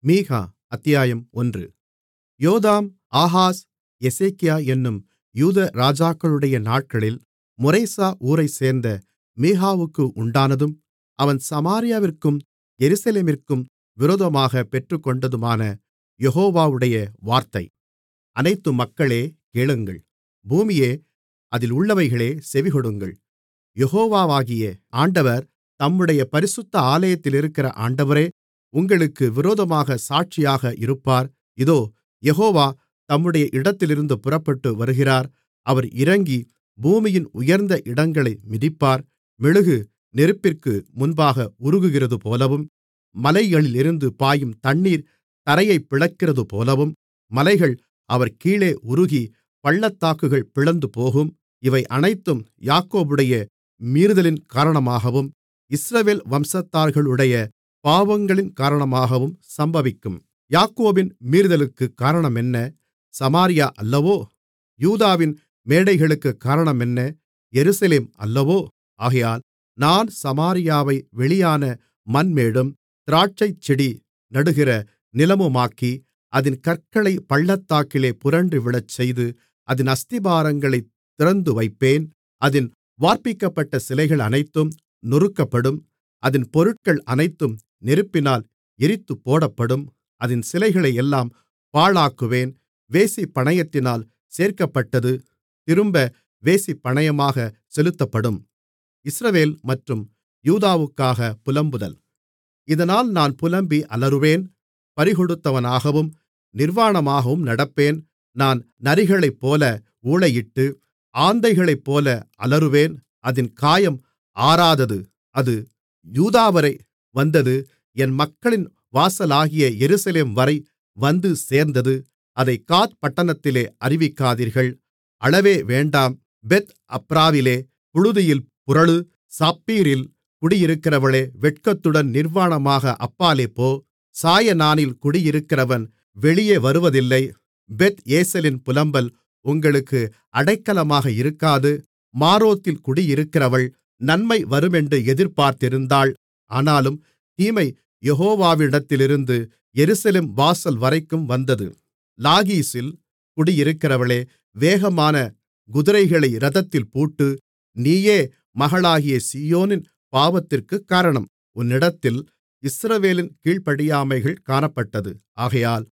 மீகா அத்தியாயம் ஒன்று யோதாம் ஆகாஸ் எசேக்கியா என்னும் யூத ராஜாக்களுடைய நாட்களில் மொரேசா ஊரைச்சேர்ந்த மீகாவுக்கு உண்டானதும் அவன் சமாரியாவிற்கும் எருசலேமிற்கும் விரோதமாகப் பெற்றுக்கொண்டதுமான யெகோவாவுடைய வார்த்தை அனைத்து மக்களே கேளுங்கள் பூமியே அதில் உள்ளவைகளே செவிகொடுங்கள் யெகோவாகிய ஆண்டவர் தம்முடைய பரிசுத்த ஆலயத்திலிருக்கிற ஆண்டவரே உங்களுக்கு விரோதமாகச் சாட்சியாக இருப்பார் இதோ யெகோவா தம்முடைய இடத்திலிருந்து புறப்பட்டு வருகிறார் அவர் இறங்கி பூமியின் உயர்ந்த இடங்களை மிதிப்பார் மெழுகு நெருப்பிற்கு முன்பாக உருகுகிறதுபோலவும் மலைகளிலிருந்து பாயும் தண்ணீர் தரையைப் பிளக்கிறதுபோலவும் மலைகள் அவர் கீழே உருகி பள்ளத்தாக்குகள் பிளந்துபோகும் இவை அனைத்தும் யாக்கோபுடைய மீறுதலின் காரணமாகவும் இஸ்ரவேல் வம்சத்தார்களுடைய பாவங்களின் காரணமாகவும் சம்பவிக்கும் யாக்கோபின் மீறுதலுக்குக் காரணமென்ன சமாரியா அல்லவோ யூதாவின் மேடைகளுக்குக் காரணமென்ன எருசலேம் அல்லவோ ஆகையால் நான் சமாரியாவை வெளியான மண்மேடும் திராட்சைச்செடி நடுகிற நிலமுமாக்கி அதின் கற்களைப் பள்ளத்தாக்கிலே புரண்டு விழச்செய்து அதின் அஸ்திபாரங்களைத் திறந்துவைப்பேன் அதின் வார்ப்பிக்கப்பட்ட சிலைகள் அனைத்தும் நொறுக்கப்படும் அதின் பொருட்கள் அனைத்தும் நெருப்பினால் எரித்துப்போடப்படும் அதின் சிலைகளையெல்லாம் பாழாக்குவேன் வேசிப்பணயத்தினால் சேர்க்கப்பட்டது திரும்ப வேசிப்பணயமாகச் செலுத்தப்படும் இஸ்ரவேல் மற்றும் யூதாவுக்காக புலம்புதல் இதனால் நான் புலம்பி அலறுவேன் பறிகொடுத்தவனாகவும் நிர்வாணமாகவும் நடப்பேன் நான் நரிகளைப்போல ஊளையிட்டு ஆந்தைகளைப்போல அலறுவேன் அதின் காயம் ஆறாதது அது யூதாவரை வந்தது என் மக்களின் வாசலாகிய எருசலேம்வரை வந்து சேர்ந்தது அதைக் காத் பட்டணத்திலே அறிவிக்காதீர்கள் அழவே வேண்டாம் பெத் அப்ராவிலே புழுதியில் புரளு சாப்பீரில் குடியிருக்கிறவளே வெட்கத்துடன் நிர்வாணமாக அப்பாலே போ சாயனானில் குடியிருக்கிறவன் வெளியே வருவதில்லை பெத் ஏசலின் புலம்பல் உங்களுக்கு அடைக்கலமாக இருக்காது மாரோத்தில் குடியிருக்கிறவள் நன்மை வருமென்று எதிர்பார்த்திருந்தாள் ஆனாலும் தீமை யெகோவாவிடத்திலிருந்து எருசலேம் வாசல் வரைக்கும் வந்தது லாகீசில் குடியிருக்கிறவளே வேகமான குதிரைகளை இரதத்தில் பூட்டு நீயே மகளாகிய சீயோனின் பாவத்திற்குக் காரணம் உன்னிடத்தில் இஸ்ரவேலின் கீழ்ப்படியாமைகள் காணப்பட்டது ஆகையால்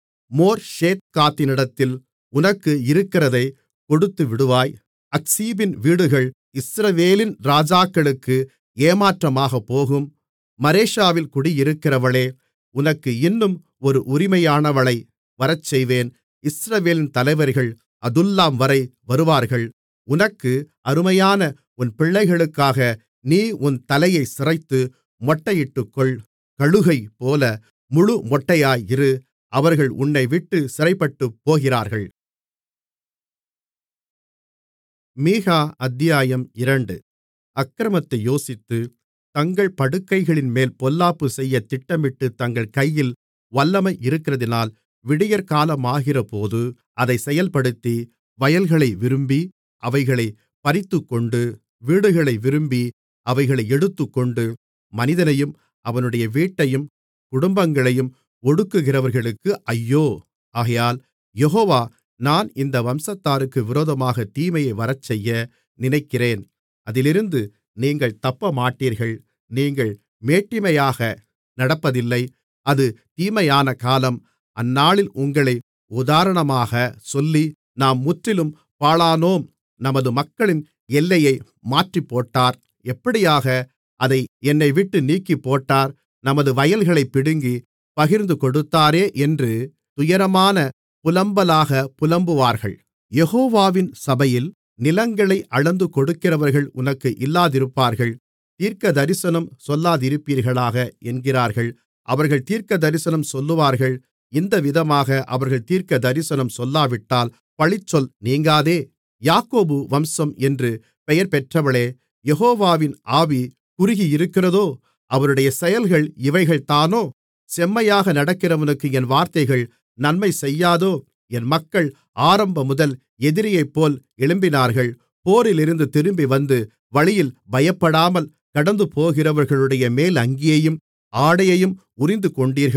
மோர்ஷேத்காத்தினிடத்தில் உனக்கு இருக்கிறதை கொடுத்துவிடுவாய் அக்சீபின் வீடுகள் இஸ்ரவேலின் ராஜாக்களுக்கு ஏமாற்றமாகப் போகும் மரேஷாவில் குடியிருக்கிறவளே உனக்கு இன்னும் ஒரு உரிமையானவளை வரச்செய்வேன் இஸ்ரவேலின் தலைவர்கள் அதுல்லாம் வரை வருவார்கள் உனக்கு அருமையான உன் பிள்ளைகளுக்காக நீ உன் தலையைச் சிரைத்து மொட்டையிட்டுக்கொள் கழுகைப்போல முழு மொட்டையாய் இரு அவர்கள் உன்னைவிட்டுச் சிறைப்பட்டுப் போகிறார்கள் மீகா அத்தியாயம் இரண்டு அக்கிரமத்தை யோசித்து தங்கள் படுக்கைகளின்மேல் பொல்லாப்பு செய்யத் திட்டமிட்டு தங்கள் கையில் வல்லமை இருக்கிறதினால் விடியற்காலமாகிறபோது அதைச் செயல்படுத்தி வயல்களை விரும்பி அவைகளைப் பறித்துக்கொண்டு வீடுகளை விரும்பி அவைகளை எடுத்துக்கொண்டு மனிதனையும் அவனுடைய வீட்டையும் குடும்பங்களையும் ஒடுக்குகிறவர்களுக்கு ஐயோ ஆகையால் யெகோவா நான் இந்த வம்சத்தாருக்கு விரோதமாக தீமையை வரச்செய்ய நினைக்கிறேன் அதிலிருந்து நீங்கள் தப்பமாட்டீர்கள் நீங்கள் மேட்டிமையாக நடப்பதில்லை அது தீமையான காலம் அந்நாளில் உங்களை உதாரணமாகச் சொல்லி நாம் முற்றிலும் பாழானோம் நமது மக்களின் எல்லையை மாற்றிப்போட்டார் எப்படியாக அதை என்னைவிட்டு நீக்கிப்போட்டார் நமது வயல்களைப் பிடுங்கி பகிர்ந்து கொடுத்தாரே என்று துயரமான புலம்பலாகப் புலம்புவார்கள் யெகோவாவின் சபையில் நிலங்களை அளந்து கொடுக்கிறவர்கள் உனக்கு இல்லாதிருப்பார்கள் தீர்க்கதரிசனம் சொல்லாதிருப்பீர்களாக என்கிறார்கள் அவர்கள் தீர்க்கதரிசனம் சொல்லுவார்கள் இந்த விதமாக அவர்கள் தீர்க்கதரிசனம் சொல்லாவிட்டால் பழிச்சொல் நீங்காதே யாக்கோபு வம்சம் என்று பெயர் பெற்றவளே யெகோவாவின் ஆவி குறுகியிருக்கிறதோ அவருடைய செயல்கள் இவைகள்தானோ செம்மையாக நடக்கிறவனுக்கு என் வார்த்தைகள் நன்மை செய்யாதோ என் மக்கள் ஆரம்பமுதல் எதிரியைப்போல் எழும்பினார்கள் போரிலிருந்து திரும்பி வந்து வழியில் பயப்படாமல் கடந்துபோகிறவர்களுடைய மேலங்கியையும் ஆடையையும் உரிந்துகொண்டீர்கள்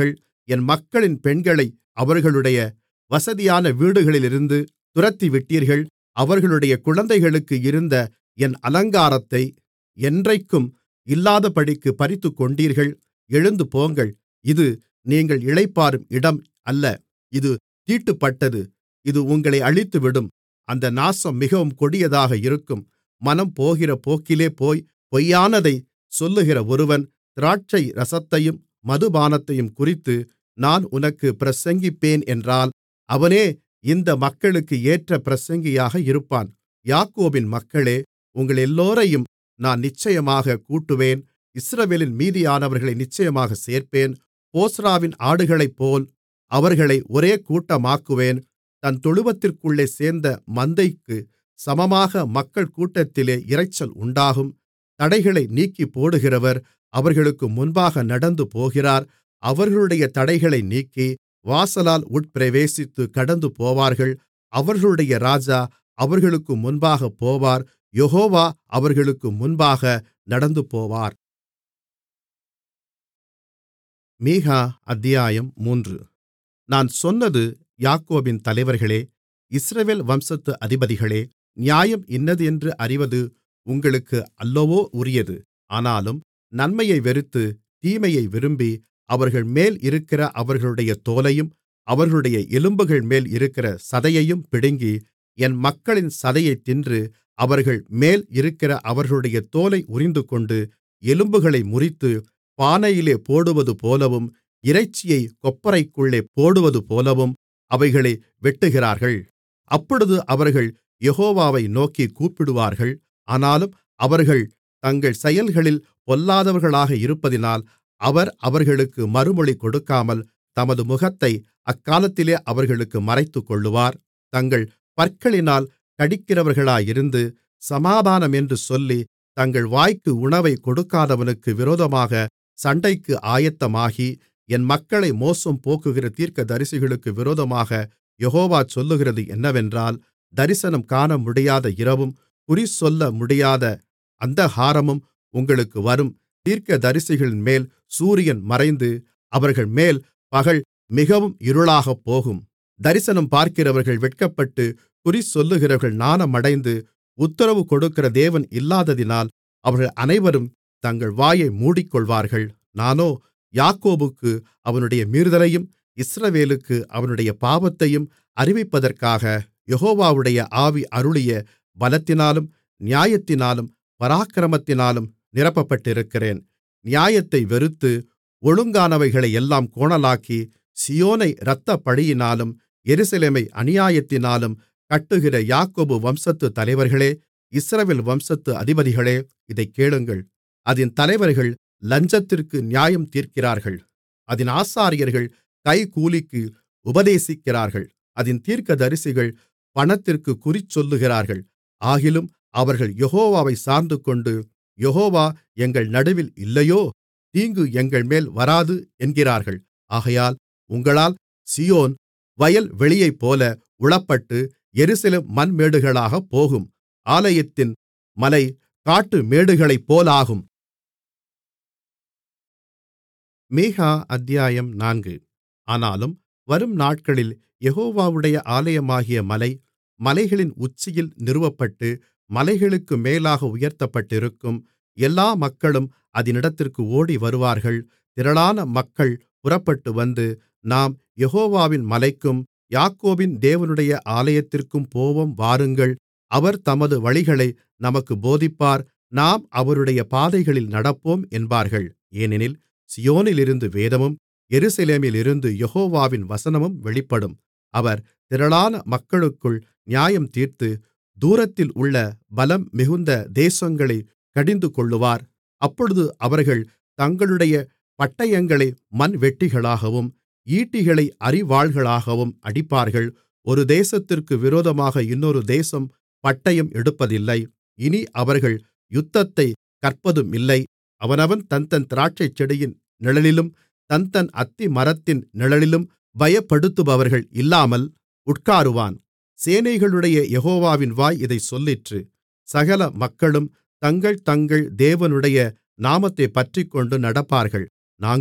என் மக்களின் பெண்களை அவர்களுடைய வசதியான வீடுகளிலிருந்து துரத்திவிட்டீர்கள் அவர்களுடைய குழந்தைகளுக்கு இருந்த என் அலங்காரத்தை என்றைக்கும் இல்லாதபடிக்குப் பறித்துக்கொண்டீர்கள் எழுந்து போங்கள் இது நீங்கள் இளைப்பாறும் இடம் அல்ல இது தீட்டுப்பட்டது இது உங்களை அழித்துவிடும் அந்த நாசம் மிகவும் கொடியதாக இருக்கும் மனம் போகிற போக்கிலே போய் பொய்யானதைச் சொல்லுகிற ஒருவன் திராட்சை ரசத்தையும் மதுபானத்தையும் குறித்து நான் உனக்குப் பிரசங்கிப்பேன் என்றால் அவனே இந்த மக்களுக்கு ஏற்ற பிரசங்கியாக இருப்பான் யாக்கோபின் மக்களே உங்களெல்லோரையும் நான் நிச்சயமாகக் கூட்டுவேன் இஸ்ரவேலின் மீதியானவர்களை நிச்சயமாகச் சேர்ப்பேன் போஸ்றாவின் ஆடுகளைப்போல் அவர்களை ஒரே கூட்டமாக்குவேன் தன் தொழுவத்திற்குள்ளே சேர்ந்த மந்தைக்குச் சமமாக மக்கள் கூட்டத்திலே இரைச்சல் உண்டாகும் தடைகளை நீக்கிப்போடுகிறவர் அவர்களுக்கு முன்பாக நடந்து போகிறார் அவர்களுடைய தடைகளை நீக்கி வாசலால் உட்பிரவேசித்துக் கடந்து போவார்கள் அவர்களுடைய ராஜா அவர்களுக்கு முன்பாகப் போவார் யெகோவா அவர்களுக்கு முன்பாக நடந்துபோவார் மீகா அத்தியாயம் மூன்று நான் சொன்னது யாக்கோபின் தலைவர்களே இஸ்ரவேல் வம்சத்து அதிபதிகளே நியாயம் இன்னதென்று அறிவது உங்களுக்கு அல்லவோ உரியது ஆனாலும் நன்மையை வெறுத்து தீமையை விரும்பி அவர்கள்மேல் இருக்கிற அவர்களுடைய தோலையும் அவர்களுடைய எலும்புகள்மேல் இருக்கிற சதையையும் பிடுங்கி என் மக்களின் சதையைத் தின்று அவர்கள் மேல் இருக்கிற அவர்களுடைய தோலை உரிந்துகொண்டு எலும்புகளை முறித்து பானையிலே போடுவதுபோலவும் இறைச்சியைக் கொப்பரைக்குள்ளே போடுவதுபோலவும் அவைகளை வெட்டுகிறார்கள் அப்பொழுது அவர்கள் யெகோவாவை நோக்கிக் கூப்பிடுவார்கள் ஆனாலும் அவர்கள் தங்கள் செயல்களில் பொல்லாதவர்களாக இருப்பதினால் அவர் அவர்களுக்கு மறுமொழி கொடுக்காமல் தமது முகத்தை அக்காலத்திலே அவர்களுக்கு மறைத்துக்கொள்ளுவார் தங்கள் பற்களினால் கடிக்கிறவர்களாயிருந்து சமாதானமென்று சொல்லி தங்கள் வாய்க்கு உணவைக் கொடுக்காதவனுக்கு விரோதமாக சண்டைக்கு ஆயத்தமாகி என் மக்களை மோசம் போக்குகிற தீர்க்கதரிசிகளுக்கு விரோதமாக யெகோவா சொல்லுகிறது என்னவென்றால் தரிசனம் காணமுடியாத இரவும் குறிசொல்ல முடியாத அந்தகாரமும் உங்களுக்கு வரும் தீர்க்கதரிசிகளின்மேல் சூரியன் மறைந்து அவர்கள்மேல் பகல் மிகவும் இருளாகப்போகும் தரிசனம் பார்க்கிறவர்கள் வெட்கப்பட்டு குறிசொல்லுகிறவர்கள் நாணமடைந்து உத்தரவு கொடுக்கிற தேவன் இல்லாததினால் அவர்கள் அனைவரும் தங்கள் வாயை மூடிக்கொள்வார்கள் நானோ யாக்கோபுக்கு அவனுடைய மீறுதலையும் இஸ்ரவேலுக்கு அவனுடைய பாவத்தையும் அறிவிப்பதற்காக யெகோவாவுடைய ஆவி அருளிய பலத்தினாலும் நியாயத்தினாலும் பராக்கிரமத்தினாலும் நிரப்பப்பட்டிருக்கிறேன் நியாயத்தை வெறுத்து ஒழுங்கானவைகளையெல்லாம் கோணலாக்கி சீயோனை இரத்தப்பழியினாலும் எருசலேமை அநியாயத்தினாலும் கட்டுகிற யாக்கோபு வம்சத்து தலைவர்களே இஸ்ரவேல் வம்சத்து அதிபதிகளே இதைக் கேளுங்கள் அதின் தலைவர்கள் லஞ்சத்திற்கு நியாயம் தீர்க்கிறார்கள் அதின் ஆசாரியர்கள் கைக்கூலிக்கு உபதேசிக்கிறார்கள் அதின் தீர்க்கதரிசிகள் பணத்திற்கு குறிச்சொல்லுகிறார்கள் ஆகிலும் அவர்கள் யெகோவாவை சார்ந்துகொண்டு யெகோவா எங்கள் நடுவில் இல்லையோ தீங்கு எங்கள்மேல் வராது என்கிறார்கள் ஆகையால் உங்களால் சீயோன் வயல்வெளியைப்போல உழப்பட்டு எருசலேம் மண்மேடுகளாகப் போகும் ஆலயத்தின் மலை காட்டுமேடுகளைப்போலாகும் மீகா அத்தியாயம் நான்கு ஆனாலும் வரும் நாட்களில் யெகோவாவுடைய ஆலயமாகிய மலை மலைகளின் உச்சியில் நிறுவப்பட்டு மலைகளுக்கு மேலாக உயர்த்தப்பட்டிருக்கும் எல்லா மக்களும் அதினிடத்திற்கு ஓடிவருவார்கள் திரளான மக்கள் புறப்பட்டுவந்து நாம் யெகோவாவின் மலைக்கும் யாக்கோபின் தேவனுடைய ஆலயத்திற்கும் போவோம் வாருங்கள் அவர் தமது வழிகளை நமக்குப் போதிப்பார் நாம் அவருடைய பாதைகளில் நடப்போம் என்பார்கள் ஏனெனில் சீயோனிலிருந்து வேதமும் எருசலேமிலிருந்து யெகோவாவின் வசனமும் வெளிப்படும் அவர் திரளான மக்களுக்குள் நியாயந்தீர்த்து தூரத்தில் உள்ள பலம் மிகுந்த தேசங்களைக் கடிந்துகொள்ளுவார் அப்பொழுது அவர்கள் தங்களுடைய பட்டயங்களை மண்வெட்டிகளாகவும் ஈட்டிகளை அரிவாள்களாகவும் அடிப்பார்கள் ஒரு தேசத்திற்கு விரோதமாக இன்னொரு தேசம் பட்டயம் எடுப்பதில்லை இனி அவர்கள் யுத்தத்தைக் கற்பதுமில்லை அவனவன் தன்தன் திராட்சைச்செடியின் நிழலிலும் தன்தன் அத்திமரத்தின் நிழலிலும் பயப்படுத்துபவர்கள் இல்லாமல் உட்காருவான் சேனைகளுடைய யெகோவாவின் வாய் இதைச் சொல்லிற்று சகல மக்களும் தங்கள் தங்கள் தேவனுடைய நாமத்தைப் பற்றிக்கொண்டு நடப்பார்கள் நாங்களும்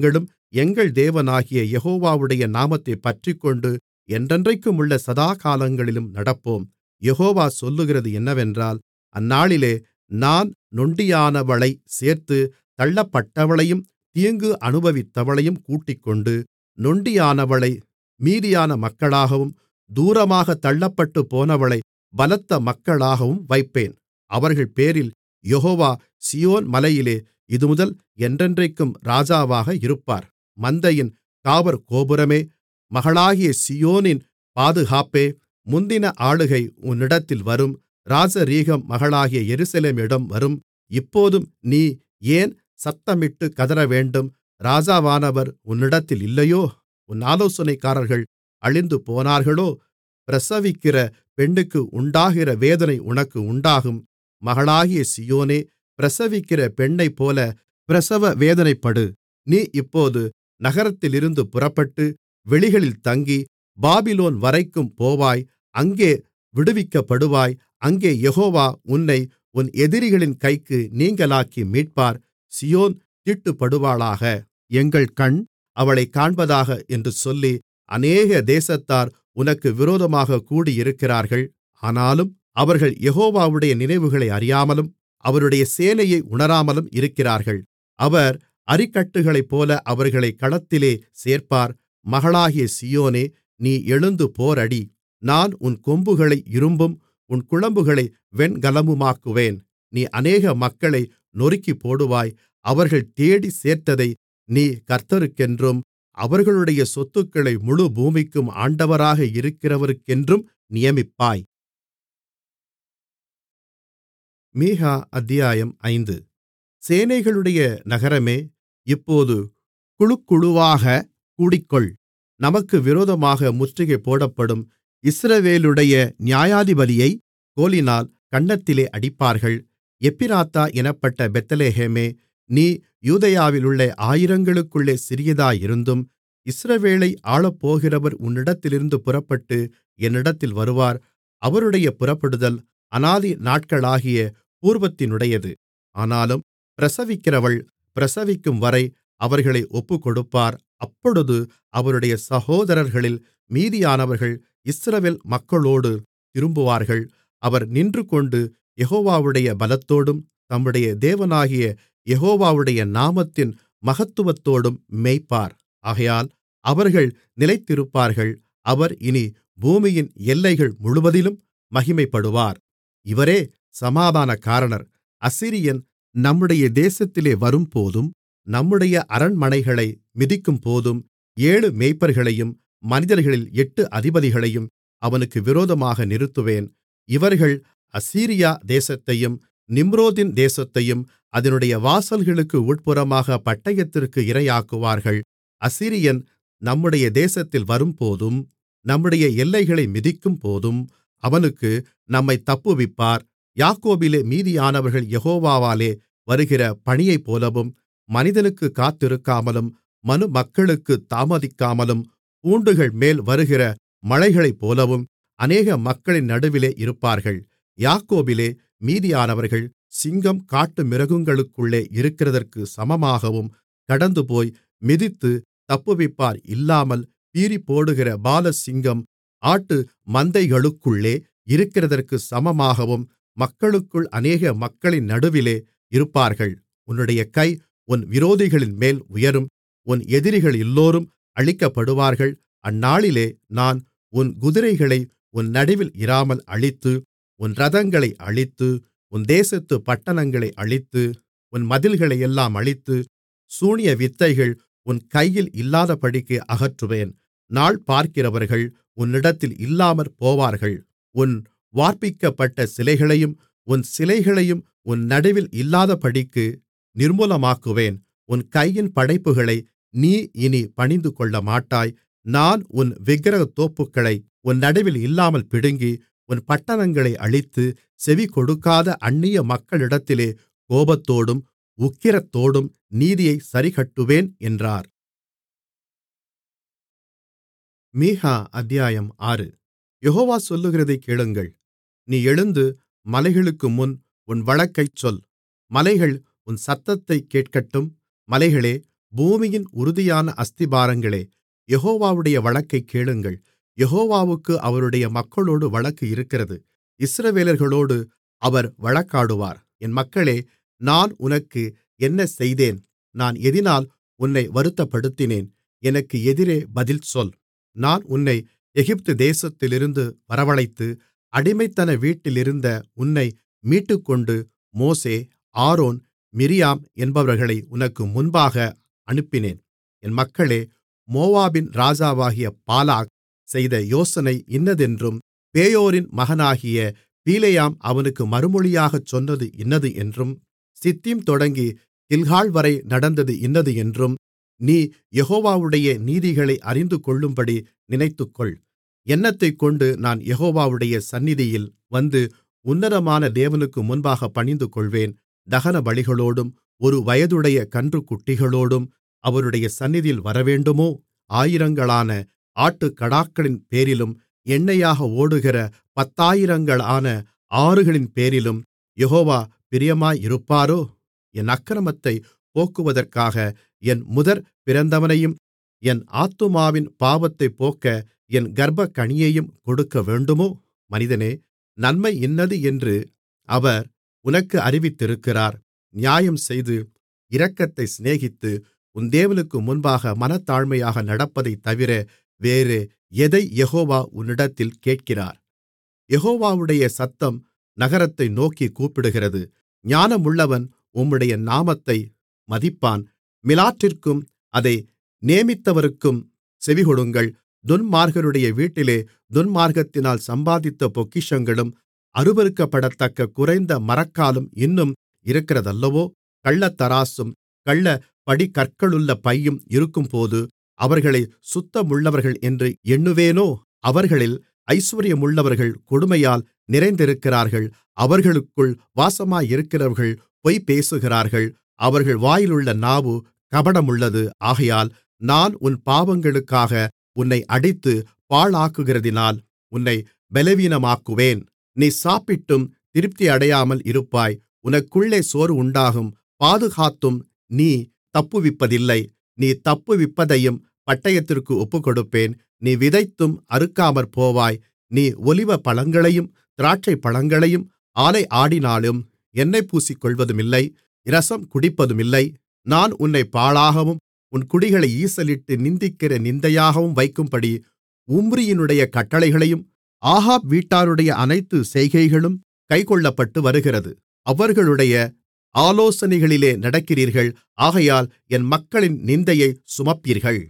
எங்கள் தேவனாகிய யெகோவாவுடைய நாமத்தைப் பற்றிக்கொண்டு என்றென்றைக்குமுள்ள சதாகாலங்களிலும் நடப்போம் யெகோவா சொல்லுகிறது என்னவென்றால் அந்நாளிலே நான் நொண்டியானவளைச் சேர்த்து தள்ளப்பட்டவளையும் தீங்கு அனுபவித்தவளையும் கூட்டிக்கொண்டு நொண்டியானவளை மீதியான மக்களாகவும் தூரமாகத் தள்ளப்பட்டுப்போனவளை பலத்த மக்களாகவும் வைப்பேன் அவர்கள்பேரில் யெகோவா சீயோன் மலையிலே இதுமுதல் என்றென்றைக்கும் ராஜாவாக இருப்பார் மந்தையின் காவற்கோபுரமே மகளாகிய சீயோனின் பாதுகாப்பே முந்தின ஆளுகை உன்னிடத்தில் வரும் ராஜரீகம் மகளாகிய எருசலேமிடம் வரும் இப்போதும் நீ ஏன் சத்தமிட்டுக் கதறவேண்டும் ராஜாவானவர் உன்னிடத்தில் இல்லையோ உன் ஆலோசனைக்காரர்கள் அழிந்துபோனார்களோ பிரசவிக்கிற பெண்ணுக்கு உண்டாகிற வேதனை உனக்கு உண்டாகும் மகளாகிய சீயோனே பிரசவிக்கிற பெண்ணைப்போல பிரசவ வேதனைப்படு நீ இப்போது நகரத்திலிருந்து புறப்பட்டு வெளிகளில் தங்கி பாபிலோன் வரைக்கும் போவாய் அங்கே விடுவிக்கப்படுவாய் அங்கே யெகோவா உன்னை உன் எதிரிகளின் கைக்கு நீங்கலாக்கி மீட்பார் சீயோன் தீட்டுப்படுவாளாக எங்கள் கண் அவளைக் காண்பதாக என்று சொல்லி அநேக தேசத்தார் உனக்கு விரோதமாகக் கூடியிருக்கிறார்கள் ஆனாலும் அவர்கள் யெகோவாவுடைய நினைவுகளை அறியாமலும் அவருடைய சேனையை உணராமலும் இருக்கிறார்கள் அவர் அரிக்கட்டுகளைப்போல அவர்களைக் களத்திலே சேர்ப்பார் மகளாகிய சீயோனே நீ எழுந்து போரடி நான் உன் கொம்புகளை இரும்பும் உன் குளம்புகளை வெண்கலமுமாக்குவேன் நீ அநேக மக்களை நொறுக்கிப்போடுவாய் அவர்கள் தேடிச் சேர்த்ததை நீ கர்த்தருக்கென்றும் அவர்களுடைய சொத்துக்களை முழு பூமிக்கும் ஆண்டவராக இருக்கிறவருக்கென்றும் நியமிப்பாய் மீகா அத்தியாயம் ஐந்து சேனைகளுடைய நகரமே இப்போது குழுக்குழுவாகக் கூடிக்கொள் நமக்கு விரோதமாக முற்றுகை போடப்படும் இஸ்ரவேலுடைய நியாயாதிபதியைக் கோலினால் கன்னத்திலே அடிப்பார்கள் எப்பிராத்தா என்னப்பட்ட பெத்லெகேமே நீ யூதேயாவிலுள்ள ஆயிரங்களுக்குள்ளே சிறியதாயிருந்தும் இஸ்ரவேலை ஆளப்போகிறவர் உன்னிடத்திலிருந்து புறப்பட்டு என்னிடத்தில் வருவார் அவருடைய புறப்படுதல் அநாதி நாட்களாகிய பூர்வத்தினுடையது ஆனாலும் பிரசவிக்கிறவள் பிரசவிக்கும்வரை அவர்களை ஒப்புக்கொடுப்பார் அப்பொழுது அவருடைய சகோதரர்களில் மீதியானவர்கள் இஸ்ரவேல் மக்களோடு திரும்புவார்கள் அவர் நின்றுகொண்டு யெகோவாவுடைய பலத்தோடும் தம்முடைய தேவனாகிய யெகோவாவுடைய நாமத்தின் மகத்துவத்தோடும் மேய்ப்பார் ஆகையால் அவர்கள் நிலைத்திருப்பார்கள் அவர் இனி பூமியின் எல்லைகள் முழுவதிலும் மகிமைப்படுவார் இவரே சமாதானக்காரனர் அசீரியன் நம்முடைய தேசத்திலே வரும்போதும் நம்முடைய அரண்மனைகளை மிதிக்கும்போதும் ஏழு மேய்ப்பர்களையும் மனிதர்களில் எட்டு அதிபதிகளையும் அவனுக்கு விரோதமாக நிறுத்துவேன் இவர்கள் அசீரியா தேசத்தையும் நிம்ரோதின் தேசத்தையும் அதினுடைய வாசல்களுக்கு உட்புறமாக பட்டயத்திற்கு இரையாக்குவார்கள் அசீரியன் நம்முடைய தேசத்தில் வரும்போதும் நம்முடைய எல்லைகளை மிதிக்கும்போதும் அவனுக்கு நம்மைத் தப்புவிப்பார் யாக்கோபிலே மீதியானவர்கள் யெகோவாவாலே வருகிற பனியைப்போலவும் மனிதனுக்குக் காத்திருக்காமலும் மனுமக்களுக்குத் தாமதிக்காமலும் பூண்டுகள்மேல் வருகிற மழைகளைப்போலவும் அநேக மக்களின் நடுவிலே இருப்பார்கள் யாக்கோபிலே மீதியானவர்கள் சிங்கம் காட்டுமிருகங்களுக்குள்ளே இருக்கிறதற்கு சமமாகவும் கடந்துபோய் மிதித்து தப்புவிப்பார் இல்லாமல் பீறிப்போடுகிற பாலசிங்கம் ஆட்டு மந்தைகளுக்குள்ளே இருக்கிறதற்கு சமமாகவும் மக்களுக்குள் அநேக மக்களின் நடுவிலே இருப்பார்கள் உன்னுடைய கை உன் விரோதிகளின்மேல் உயரும் உன் எதிரிகளெல்லோரும் அழிக்கப்படுவார்கள் அந்நாளிலே நான் உன் குதிரைகளை உன் நடுவில் இராமல் அழித்து உன் இரதங்களை அழித்து உன் தேசத்து பட்டணங்களை அழித்து உன் மதில்களையெல்லாம் அழித்து சூனிய வித்தைகள் உன் கையில் இல்லாதபடிக்கு அகற்றுவேன் நாள் பார்க்கிறவர்கள் உன்னிடத்தில் இல்லாமற் போவார்கள் உன் வார்ப்பிக்கப்பட்ட சிலைகளையும் உன் சிலைகளையும் உன் நடுவில் இல்லாதபடிக்கு நிர்மூலமாக்குவேன் உன் கையின் படைப்புகளை நீ இனி பணிந்துகொள்ளமாட்டாய் நான் உன் விக்கிரகத்தோப்புக்களை உன் நடுவில் இல்லாமல் பிடுங்கி உன் பட்டணங்களை அழித்து செவிகொடுக்காத அந்நிய மக்களிடத்திலே கோபத்தோடும் உக்கிரத்தோடும் நீதியைச் சரிக்கட்டுவேன் என்றார் மீகா அத்தியாயம் ஆறு யெகோவா சொல்லுகிறதைக் கேளுங்கள் நீ எழுந்து மலைகளுக்கு முன் உன் வழக்கைச் சொல் மலைகள் உன் சத்தத்தைக் கேட்கட்டும் மலைகளே பூமியின் உறுதியான அஸ்திபாரங்களே யெகோவாவுடைய வழக்கைக் கேளுங்கள் யெகோவாவுக்கு அவருடைய மக்களோடு வழக்கு இருக்கிறது இஸ்ரவேலர்களோடு அவர் வழக்காடுவார் என் மக்களே நான் உனக்கு என்ன செய்தேன் நான் எதினால் உன்னை வருத்தப்படுத்தினேன் எனக்கு எதிரே பதில் சொல் நான் உன்னை எகிப்து தேசத்திலிருந்து வரவழைத்து அடிமைத்தன வீட்டிலிருந்த உன்னை மீட்டுக்கொண்டு மோசே ஆரோன் மிரியாம் என்பவர்களை உனக்கு முன்பாக அனுப்பினேன் என் மக்களே மோவாபின் ராஜாவாகிய பாலாக் செய்த யோசனை இன்னதென்றும் பேயோரின் மகனாகிய பிலேயாம் அவனுக்கு மறுமொழியாகச் சொன்னது இன்னது என்றும் சித்தீம் தொடங்கி கில்கால்வரை நடந்தது இன்னது என்றும் நீ யெகோவாவுடைய நீதிகளை அறிந்துகொள்ளும்படி நினைத்துக்கொள் என்னத்தைக்கொண்டு நான் யெகோவாவுடைய சந்நிதியில் வந்து உன்னதமான தேவனுக்கு முன்பாக பணிந்துகொள்வேன் தகனபலிகளோடும் ஒரு வயதுடைய கன்றுக்குட்டிகளோடும் அவருடைய சந்நிதியில் வரவேண்டுமோ ஆயிரங்களான ஆட்டுக்கடாக்களின் பேரிலும் எண்ணெயாக ஓடுகிற பத்தாயிரங்களான ஆறுகளின்பேரிலும் யெகோவா பிரியமாயிருப்பாரோ என் அக்கிரமத்தைப் போக்குவதற்காக என் முதற் பிறந்தவனையும் என் ஆத்துமாவின் பாவத்தைப் போக்க என் கர்ப்பக்கனியையும் கொடுக்கவேண்டுமோ மனிதனே நன்மை இன்னது என்று அவர் உனக்கு அறிவித்திருக்கிறார் நியாயம்செய்து இரக்கத்தை சிநேகித்து உன் தேவனுக்கு முன்பாக மனத்தாழ்மையாக நடப்பதைத்தவிர வேறு எதை யெகோவா உன்னிடத்தில் கேட்கிறார் யெகோவாவுடைய சத்தம் நகரத்தை நோக்கிக் கூப்பிடுகிறது ஞானமுள்ளவன் உம்முடைய நாமத்தை மதிப்பான் மிலாற்றிற்கும் அதை நேமித்தவருக்கும் செவிகொடுங்கள் துன்மார்க்கருடைய வீட்டிலே துன்மார்க்கத்தினால் சம்பாதித்த பொக்கிஷங்களும் அருவருக்கப்படத்தக்க குறைந்த மரக்காலும் இன்னும் இருக்கிறதல்லவோ கள்ளத்தராசும் கள்ள படிகற்களுள்ள பையும் இருக்கும்போது அவர்களை சுத்தமுள்ளவர்கள் என்று எண்ணுவேனோ அவர்களில் ஐசுவரியமுள்ளவர்கள் கொடுமையால் நிறைந்திருக்கிறார்கள் அவர்களுக்குள் வாசமாயிருக்கிறவர்கள் பொய் பேசுகிறார்கள் அவர்கள் வாயிலுள்ள நாவு கபடமுள்ளது ஆகையால் நான் உன் பாவங்களுக்காக உன்னை அடித்து பாழாக்குகிறதினால் உன்னை பலவீனமாக்குவேன் நீ சாப்பிட்டும் திருப்தியடையாமல் இருப்பாய் உனக்குள்ளே சோர்வு உண்டாகும் பாதுகாத்தும் நீ தப்புவிப்பதில்லை நீ தப்புவிப்பதையும் பட்டயத்திற்கு ஒப்புக்கொடுப்பேன் நீ விதைத்தும் அறுக்காமற்போவாய் நீ ஒலிவப்பழங்களையும் திராட்சைப்பழங்களையும் ஆலை ஆடினாலும் எண்ணெய் பூசிக்கொள்வதுமில்லை இரசம் குடிப்பதுமில்லை நான் உன்னைப் பாழாகவும் உன் குடிகளை ஈசலிட்டு நிந்திக்கிற நிந்தையாகவும் வைக்கும்படி உம்ரியினுடைய கட்டளைகளையும் ஆகாப் வீட்டாருடைய அனைத்து செய்கைகளும் கைக்கொள்ளப்பட்டு வருகிறது அவர்களுடைய ஆலோசனைகளிலே நடக்கிறீர்கள் ஆகையால் என் மக்களின் நிந்தையைச் சுமப்பீர்கள்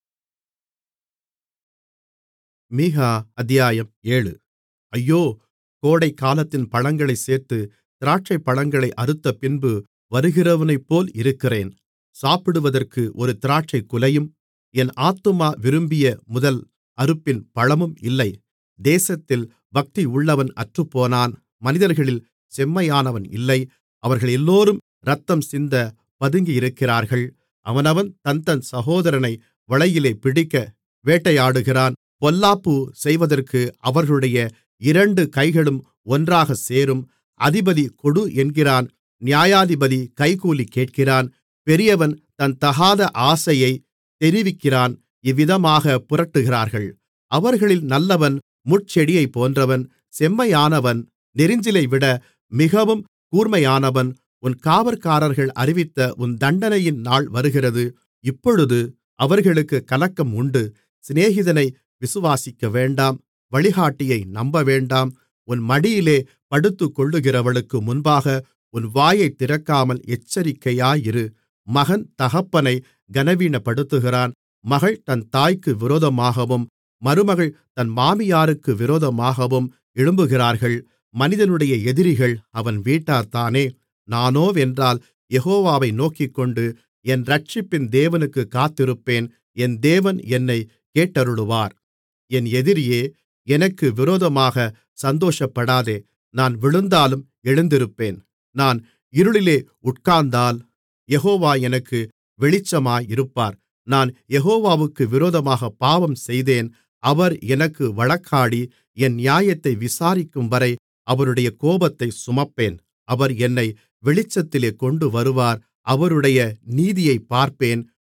மீகா அத்தியாயம் ஏழு ஐயோ கோடைக்காலத்தின் பழங்களைச் சேர்த்து திராட்சைப்பழங்களை அறுத்தபின்பு வருகிறவனைப்போல் இருக்கிறேன் சாப்பிடுவதற்கு ஒரு திராட்சைக் குலையும் என் ஆத்துமா விரும்பிய முதல் அறுப்பின் பழமும் இல்லை தேசத்தில் பக்தியுள்ளவன் அற்றுப்போனான் மனிதர்களில் செம்மையானவன் இல்லை அவர்களெல்லோரும் இரத்தம் சிந்த பதுங்கியிருக்கிறார்கள் அவனவன் தன்தன் சகோதரனை வலையிலே பிடிக்க வேட்டையாடுகிறான் பொல்லாப்பு செய்வதற்கு அவர்களுடைய இரண்டு கைகளும் ஒன்றாகச் சேரும் அதிபதி கொடு என்கிறான் நியாயாதிபதி கைகூலி கேட்கிறான் பெரியவன் தன் தகாத ஆசையைத் தெரிவிக்கிறான் இவ்விதமாகப் புரட்டுகிறார்கள் அவர்களில் நல்லவன் முட்செடியைப் போன்றவன் செம்மையானவன் நெரிஞ்சிலைவிட மிகவும் கூர்மையானவன் உன் காவற்காரர்கள் அறிவித்த உன் தண்டனையின் நாள் வருகிறது இப்பொழுது அவர்களுக்குக் கலக்கம் உண்டு சிநேகிதனை விசுவாசிக்கவேண்டாம் வழிகாட்டியை நம்பவேண்டாம் உன் மடியிலே படுத்துக்கொள்ளுகிறவளுக்கு முன்பாக உன் வாயைத் திறக்காமல் எச்சரிக்கையாயிரு மகன் தகப்பனை கனவீனப்படுத்துகிறான் மகள் தன் தாய்க்கு விரோதமாகவும் மருமகள் தன் மாமியாருக்கு விரோதமாகவும் எழும்புகிறார்கள் மனிதனுடைய எதிரிகள் அவன் வீட்டார்தானே நானோவென்றால் யெகோவாவை நோக்கிக்கொண்டு என் இரட்சிப்பின் தேவனுக்குக் காத்திருப்பேன் என் தேவன் என்னைக் கேட்டருளுவார் என் எதிரியே எனக்கு விரோதமாக சந்தோஷப்படாதே நான் விழுந்தாலும் எழுந்திருப்பேன் நான் இருளிலே உட்கார்ந்தால் யெகோவா எனக்கு வெளிச்சமாயிருப்பார் நான் யெகோவாவுக்கு விரோதமாகப் பாவம் செய்தேன் அவர் எனக்கு வழக்காடி என் நியாயத்தை விசாரிக்கும்வரை அவருடைய கோபத்தைச் சுமப்பேன் அவர் என்னை வெளிச்சத்திலே கொண்டுவருவார் அவருடைய நீதியைப் பார்ப்பேன்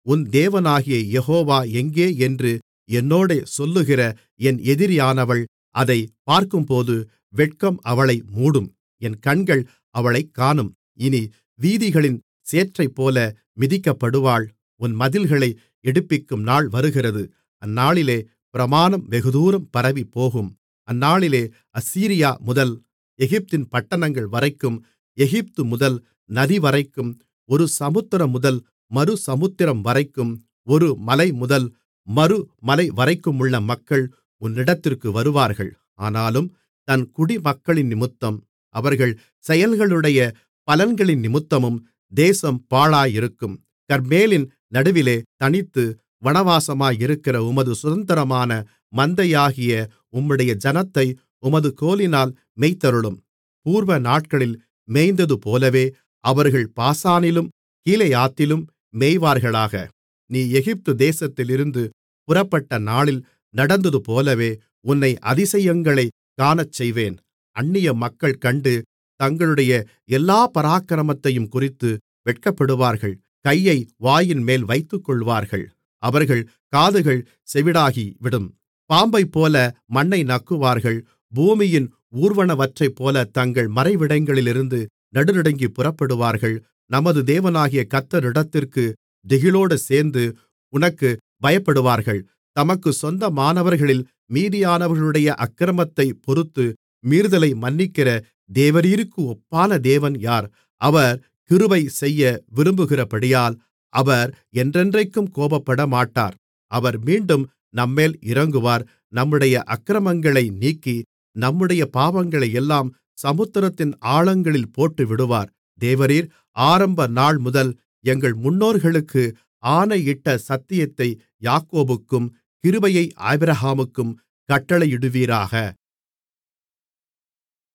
உன் தேவனாகிய யெகோவா எங்கே என்று என்னோடே சொல்லுகிற என் எதிரியானவள் அதைப் பார்க்கும்போது வெட்கம் அவளை மூடும் என் கண்கள் அவளைக் காணும் இனி வீதிகளின் சேற்றைப்போல மிதிக்கப்படுவாள் உன் மதில்களை எடுப்பிக்கும் நாள் வருகிறது அந்நாளிலே பிரமாணம் வெகுதூரம் பரவிப்போகும் அந்நாளிலே அசீரியா முதல் எகிப்தின் பட்டணங்கள் வரைக்கும் எகிப்து முதல் நதிவரைக்கும் ஒரு சமுத்திரம் முதல் மறு சமுத்திரம் வரைக்கும் ஒரு மலை முதல் மறு மலைவரைக்குமுள்ள மக்கள் உன்னிடத்திற்கு வருவார்கள் ஆனாலும் தன் குடிமக்களினிமித்தம் அவர்கள் செயல்களுடைய பலன்களினிமித்தமும் தேசம் பாழாயிருக்கும் கர்மேலின் நடுவிலே தனித்து வனவாசமாயிருக்கிற உமது சுதந்திரமான மந்தையாகிய உம்முடைய ஜனத்தை உமது கோலினால் மேய்த்தருளும் பூர்வ நாட்களில் மேய்ந்ததுபோலவே அவர்கள் பாசானிலும் கீலேயாத்திலும் மேய்வார்களாக நீ எகிப்து தேசத்திலிருந்து புறப்பட்ட நாளில் நடந்ததுபோலவே உன்னை அதிசயங்களைக் காணச்செய்வேன் அந்நிய மக்கள் கண்டு தங்களுடைய எல்லாப் பராக்கிரமத்தையும் குறித்து வெட்கப்படுவார்கள் கையை வாயின்மேல் வைத்துக்கொள்வார்கள் அவர்கள் காதுகள் செவிடாகிவிடும் பாம்பைப்போல மண்ணை நக்குவார்கள் பூமியின் ஊர்வனவற்றைப்போல தங்கள் மறைவிடங்களிலிருந்து நடுநடுங்கிப் புறப்படுவார்கள் நமது தேவனாகிய கர்த்தரிடத்திற்குத் திகிலோடு சேர்ந்து உனக்குப் பயப்படுவார்கள் தமக்குச் சொந்தமானவர்களில் மீதியானவர்களுடைய அக்கிரமத்தைப் பொறுத்து மீறுதலை மன்னிக்கிற தேவரீருக்கு ஒப்பான தேவன் யார் அவர் கிருபை செய்ய விரும்புகிறபடியால் அவர் என்றென்றைக்கும் கோபப்படமாட்டார் அவர் மீண்டும் நம்மேல் இரங்குவார் நம்முடைய அக்கிரமங்களை நீக்கி நம்முடைய பாவங்களையெல்லாம் சமுத்திரத்தின் ஆழங்களில் போட்டுவிடுவார் தேவரீர் ஆரம்ப நாள்முதல் எங்கள் முன்னோர்களுக்கு ஆணையிட்ட சத்தியத்தை யாக்கோபுக்கும் கிருபையை ஆபிரகாமுக்கும் கட்டளையிடுவீராக